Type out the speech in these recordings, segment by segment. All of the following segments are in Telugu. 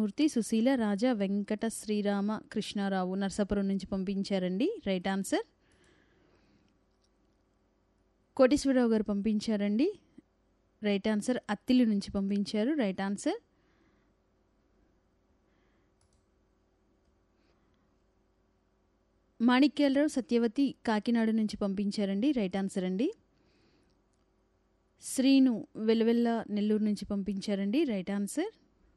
కృష్ణమూర్తి సుశీల రాజా వెంకట శ్రీరామ కృష్ణారావు నర్సాపురం నుంచి పంపించారండి రైట్ ఆన్సర్ కోటేశ్వరరావు గారు పంపించారండి రైట్ ఆన్సర్ అత్తిలి నుంచి పంపించారు రైట్ ఆన్సర్ మాణిక్యాలరావు సత్యవతి కాకినాడ నుంచి పంపించారండి రైట్ ఆన్సర్ అండి శ్రీను వెలువెల్ల నెల్లూరు నుంచి పంపించారండి రైట్ ఆన్సర్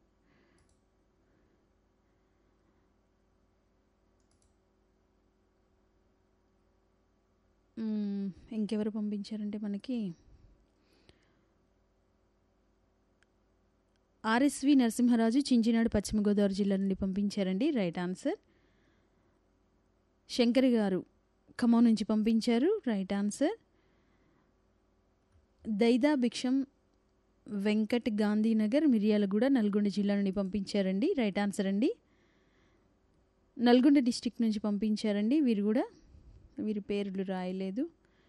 మ్మ్, ఇంకెవరు పంపించారంటే మనకి ఆర్ఎస్వి నరసింహరాజు చించినాడు పశ్చిమ గోదావరి జిల్లా నుండి పంపించారండి రైట్ ఆన్సర్ శంకరి గారు ఖమ్మం నుంచి పంపించారు రైట్ ఆన్సర్ దైదా భిక్షం వెంకట్ గాంధీనగర్ మిర్యాలగూడ నల్గొండ జిల్లా నుండి పంపించారండి రైట్ ఆన్సర్ అండి నల్గొండ డిస్టిక్ నుంచి పంపించారండి వీరు కూడా వీరి పేర్లు రాయలేదు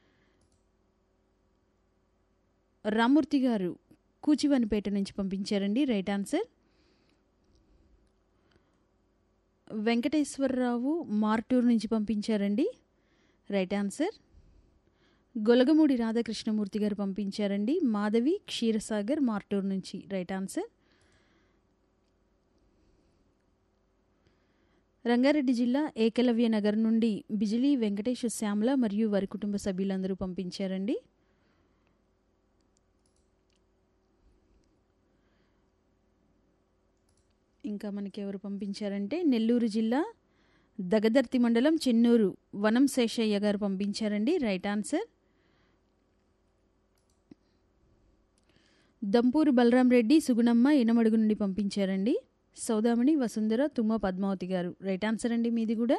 రామూర్తి గారు కూచివనిపేట నుంచి పంపించారండి రైట్ ఆన్సర్ వెంకటేశ్వరరావు మార్టూర్ నుంచి పంపించారండి రైట్ ఆన్సర్ గొలగమూడి రాధాకృష్ణమూర్తి గారు పంపించారండి మాధవి క్షీరసాగర్ మార్టూర్ నుంచి రైట్ ఆన్సర్ రంగారెడ్డి జిల్లా ఏకలవ్య నగర్ నుండి బిజిలీ వెంకటేశ్వర శ్యామల మరియు వారి కుటుంబ సభ్యులందరూ పంపించారండి ఇంకా మనకి ఎవరు పంపించారంటే నెల్లూరు జిల్లా దగదర్తి మండలం చెన్నూరు వనం శేషయ్య గారు పంపించారండి రైట్ ఆన్సర్ దంపూరు బలరాం రెడ్డి సుగుణమ్మ ఇనమడుగు నుండి పంపించారండి సౌదామణి వసుంధర తుమ్మ పద్మావతి గారు రైట్ ఆన్సర్ అండి మీది కూడా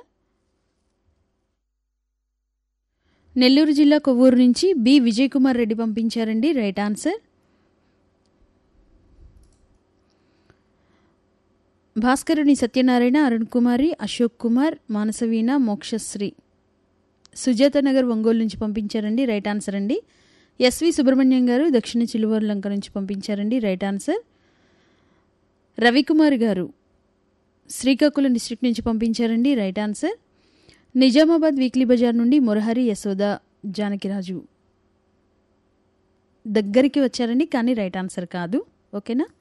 నెల్లూరు జిల్లా కొవ్వూరు నుంచి బి విజయ్ కుమార్ రెడ్డి పంపించారండి రైట్ ఆన్సర్ భాస్కరుని సత్యనారాయణ అరుణ్ కుమారి అశోక్ కుమార్ మానసవీణ మోక్షశ్రీ సుజాత నగర్ ఒంగోలు నుంచి పంపించారండి రైట్ ఆన్సర్ అండి ఎస్వి సుబ్రహ్మణ్యం గారు దక్షిణ చిలువూరు లంక నుంచి పంపించారండి రైట్ ఆన్సర్ రవికుమార్ గారు శ్రీకాకుళం డిస్ట్రిక్ట్ నుంచి పంపించారండి right answer Nizamabad weekly Bazar నుండి మురహరి యశోద జానకిరాజు దగ్గరికి వచ్చారండి కానీ రైట్ ఆన్సర్ కాదు ఓకేనా